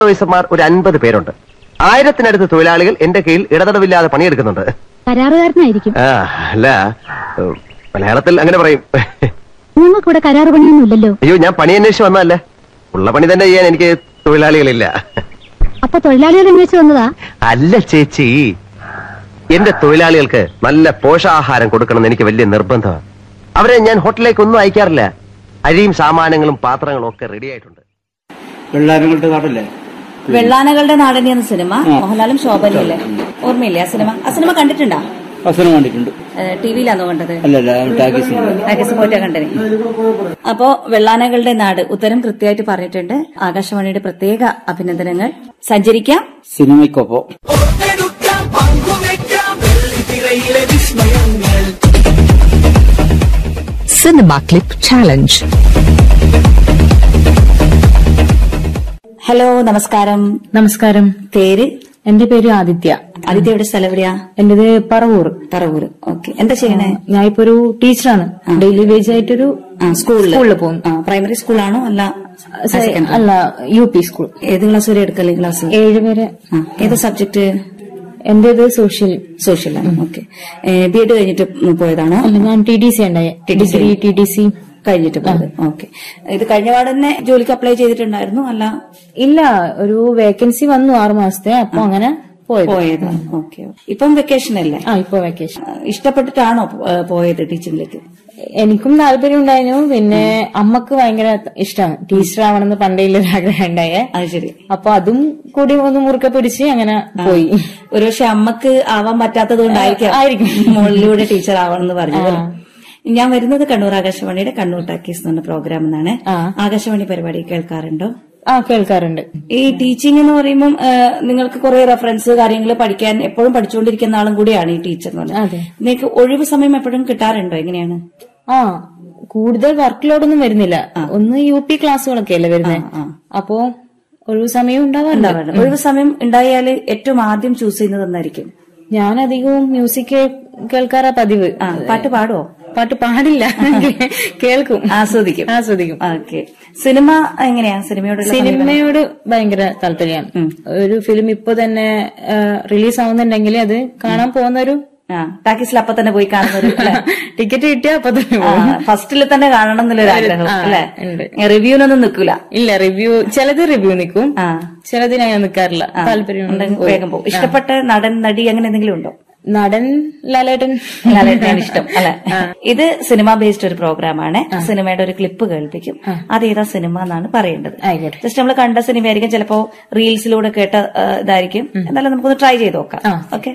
ഓഫീസർമാർ ഒരു അൻപത് പേരുണ്ട് ആയിരത്തിനടുത്ത് തൊഴിലാളികൾ എന്റെ കീഴിൽ ഇടതടവില്ലാതെ പണിയെടുക്കുന്നുണ്ട് കരാറുകാരനായിരിക്കും ആ അല്ല ഏഹ്, മലയാളത്തിൽ അങ്ങനെ പറയും നിങ്ങൾക്കിവിടെ കരാറ് പണിയൊന്നും ഇല്ലല്ലോ അയ്യോ ഞാൻ പണി അന്വേഷിച്ച് വന്നതല്ലേ ഉള്ള പണി തന്നെ ചെയ്യാൻ എനിക്ക് തൊഴിലാളികളില്ല അപ്പൊ തൊഴിലാളികൾ അന്വേഷിച്ച് വന്നതാ അല്ല ചേച്ചി എന്റെ തൊഴിലാളികൾക്ക് നല്ല പോഷകാഹാരം കൊടുക്കണമെന്ന് എനിക്ക് വലിയ നിർബന്ധമാണ് അവരെ ഞാൻ ഹോട്ടലിലേക്ക് ഒന്നും അയക്കാറില്ല അരിയും സാമാനങ്ങളും പാത്രങ്ങളും ഒക്കെ റെഡി ആയിട്ടുണ്ട് വെള്ളാരങ്ങളുടെ കാടല്ലേ വെള്ളാനകളുടെ നാടനി എന്ന സിനിമ മോഹൻലാലും ശോഭനയില്ലേ ഓർമ്മയില്ലേ ആ സിനിമ ആ സിനിമ കണ്ടിട്ടുണ്ടോ വസനം കണ്ടിട്ടുണ്ട് ടി വിയിലാണോ കണ്ടത് അല്ലല്ല ടാക്കീസ് ആകേസ് പോയിട്ടാ കണ്ടത് അപ്പോ വെള്ളാനകളുടെ നാട് ഉത്തരം കൃത്യമായിട്ട് പറഞ്ഞിട്ടുണ്ട് ആകാശവാണിയുടെ പ്രത്യേക അഭിനന്ദനങ്ങൾ സഞ്ചരിക്കാം സിനിമയ്ക്കൊപ്പം Cinema Clip Challenge. ഹലോ നമസ്കാരം നമസ്കാരം പേര് എന്റെ പേര് ആദിത്യ ആദിത്യയുടെ സ്ഥലം എവിടെയാ എന്റേത് പറവൂർ പറവൂര് ഓക്കെ എന്താ ചെയ്യണേ ഞാൻ ഇപ്പൊ ഒരു ടീച്ചറാണ് ഡെയിലി വേജ് ആയിട്ടൊരു ആ, സ്കൂളില് സ്കൂളിൽ പോകും ആ, പ്രൈമറി സ്കൂളാണോ അല്ല ഹയർ സെക്കൻഡറി? അല്ല യു പി സ്കൂൾ ഏത് ക്ലാസ് വരെ എടുക്കല്ലേ ക്ലാസ് ഏഴ് വരെ ആ, ഏത് സബ്ജക്ട് എന്റേത് social social okay B Ed കഴിഞ്ഞിട്ട് പോയതാണോ അല്ല ഞാൻ ടി ഡി സി ഉണ്ടായ ഡിഗ്രി ടി ഡി സി കഴിഞ്ഞിട്ട് പോയത് ഓക്കെ ഇത് കഴിഞ്ഞ പാട് തന്നെ ജോലിക്ക് അപ്ലൈ ചെയ്തിട്ടുണ്ടായിരുന്നു അല്ല ഇല്ല ഒരു വേക്കൻസി വന്നു ആറു മാസത്തെ അപ്പൊ അങ്ങനെ പോയത് പോയത് ഓക്കെ ഇപ്പം വെക്കേഷൻ അല്ലേ ആ ഇപ്പൊ വെക്കേഷൻ ആ, ഇഷ്ടപ്പെട്ടിട്ടാണോ ഏ, പോയത് ടീച്ചിങ്ങിലേക്ക് എനിക്കും താല്പര്യം ഉണ്ടായിരുന്നു പിന്നെ അമ്മക്ക് ഭയങ്കര ഇഷ്ടമാണ് ടീച്ചർ ആവണമെന്ന് പണ്ടേ ഒരു ആഗ്രഹം ഉണ്ടായേ അത് ശരി അപ്പൊ അതും കൂടി ഒന്ന് മുറുക്കെ പിടിച്ച് അങ്ങനെ പോയി ഒരുപക്ഷെ അമ്മക്ക് ആവാൻ പറ്റാത്തത് കൊണ്ടായിരിക്കാം ആയിരിക്കും. മുകളിലൂടെ ടീച്ചർ ആവണമെന്ന് പറഞ്ഞത് ഞാൻ വരുന്നത് കണ്ണൂർ ആകാശവാണിയുടെ കണ്ണൂർ ടാക്കീസ് എന്ന പ്രോഗ്രാം എന്നാണ് ആ. ആകാശവാണി പരിപാടി കേൾക്കാറുണ്ടോ ആ കേൾക്കാറുണ്ട് ഈ ടീച്ചിങ് എന്ന് പറയുമ്പോൾ നിങ്ങൾക്ക് കുറെ റെഫറൻസ് കാര്യങ്ങൾ പഠിക്കാൻ എപ്പോഴും പഠിച്ചുകൊണ്ടിരിക്കുന്ന ആളും കൂടിയാണ് ഈ ടീച്ചർ എന്ന് അതെ. പറഞ്ഞത് നിങ്ങൾക്ക് ഒഴിവ് സമയം എപ്പോഴും കിട്ടാറുണ്ടോ എങ്ങനെയാണ് ആ കൂടുതൽ വർക്ക് ലോഡ് ഒന്നും വരുന്നില്ല ഒന്ന് യു പി ക്ലാസ്സുകളൊക്കെ അല്ലേ വരുന്നത് ആ. അപ്പോ ഒഴിവ് സമയം ഉണ്ടാവാറുണ്ട് ഉണ്ടാവാറുണ്ട്. ഒഴിവ് സമയം ഉണ്ടായാൽ ഏറ്റവും ആദ്യം ചൂസ് ചെയ്യുന്നത് എന്നായിരിക്കും ഞാൻ അധികവും മ്യൂസിക് കേൾക്കാറാ പതിവ് ആ, പാട്ട് പാടുവോ പാട്ട് പാടില്ല കേൾക്കും ആസ്വദിക്കും ആസ്വദിക്കും ഓക്കെ സിനിമ എങ്ങനെയാ സിനിമയോടുള്ള സമീപനം? സിനിമയോട് ഭയങ്കര താല്പര്യമാണ് ഒരു ഫിലിം ഇപ്പൊ തന്നെ റിലീസ് ആവുന്നുണ്ടെങ്കിൽ അത് കാണാൻ പോകുന്ന ഒരു ആ ടാക്കീസിൽ അപ്പൊ തന്നെ പോയി കാണുന്ന ഒരു അല്ലേ? ടിക്കറ്റ് കിട്ടിയാ അപ്പൊ തന്നെ ആ, പോകും ഫസ്റ്റിൽ തന്നെ കാണണം എന്നുള്ളൊരു ആഗ്രഹം ആ, അല്ലെ ഉണ്ട്. റിവ്യൂനൊന്നും നിൽക്കൂല ഇല്ല റിവ്യൂ ചിലത് റിവ്യൂ നിൽക്കും ആ. ചിലതിന് അങ്ങനെ നിൽക്കാറില്ല താല്പര്യം ഉണ്ടെങ്കിൽ വേഗം പോകും ഇഷ്ടപ്പെട്ട നടൻ നടി അങ്ങനെ എന്തെങ്കിലും ഉണ്ടോ നടൻ ലാലേട്ടൻ ലാലേട്ടനാണ് ഇഷ്ടം അല്ലെ ഇത് സിനിമ ബേസ്ഡ് ഒരു പ്രോഗ്രാം ആണ് സിനിമയുടെ ഒരു ക്ലിപ്പ് കേൾപ്പിക്കും അത് ഏതാ സിനിമ എന്നാണ് പറയേണ്ടത് ആയിക്കോട്ടെ ജസ്റ്റ് നമ്മൾ കണ്ട സിനിമയായിരിക്കും ചിലപ്പോ റീൽസിലൂടെ കേട്ട ആ, ഇതായിരിക്കും എന്നാലും നമുക്കൊന്ന് ട്രൈ ചെയ്ത് നോക്കാം ആ. ഓക്കെ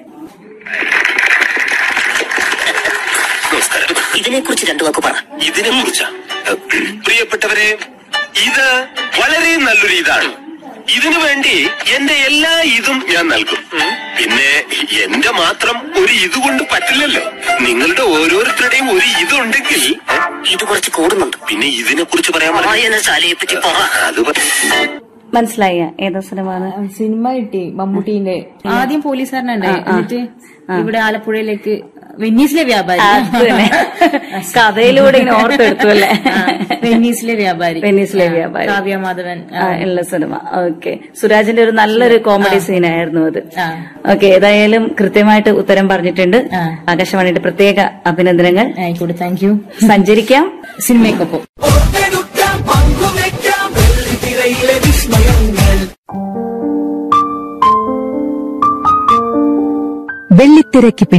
ഇതിനെ കുറിച്ച് രണ്ടു വാക്ക് പറ ഇതിനെ കുറിച്ചാ പ്രിയപ്പെട്ടവരെ ഇത് വളരെ നല്ലൊരു ഇതാണ് ഇതിനു വേണ്ടി എന്റെ എല്ലാ ഇതും ഞാൻ നൽകും പിന്നെ എന്റെ മാത്രം ഒരു ഇത് കൊണ്ട് പറ്റില്ലല്ലോ നിങ്ങളുടെ ഓരോരുത്തരുടെയും ഒരു ഇതുണ്ടെങ്കിൽ ഇത് കുറച്ച് കൂടുന്നുണ്ട് പിന്നെ ഇതിനെ കുറിച്ച് പറയാൻ വായനശാലയെ പറ്റി പറ അത് പറ മനസ്സിലായ ഏതാ സിനിമ ആണ് സിനിമ കിട്ടി മമ്മൂട്ടീന്റെ ആദ്യം പോലീസുകാരനുണ്ടായി എന്നിട്ട് ഇവിടെ ആലപ്പുഴയിലേക്ക് വെന്നീസിലെ വ്യാപാരി അത് തന്നെ. കഥയിലൂടെ ഇങ്ങനെ ഓർത്തെടുത്തു അല്ലേ ആ, വെന്നീസിലെ വ്യാപാരി വെന്നീസിലെ വ്യാപാരി. കാവ്യ മാധവൻ ആ, ഉള്ള സിനിമ ഓക്കെ സുരാജിന്റെ ഒരു നല്ലൊരു കോമഡി സീനായിരുന്നു അത് ആ. ഓക്കെ ഏതായാലും കൃത്യമായിട്ട് ഉത്തരം പറഞ്ഞിട്ടുണ്ട് ആ. ആകാശവാണിയുടെ പ്രത്യേക അഭിനന്ദനങ്ങൾ ആയിക്കോട്ടെ താങ്ക് യു സഞ്ചരിക്കാം സിനിമയ്ക്കൊപ്പം വെള്ളിത്തിരക്ക്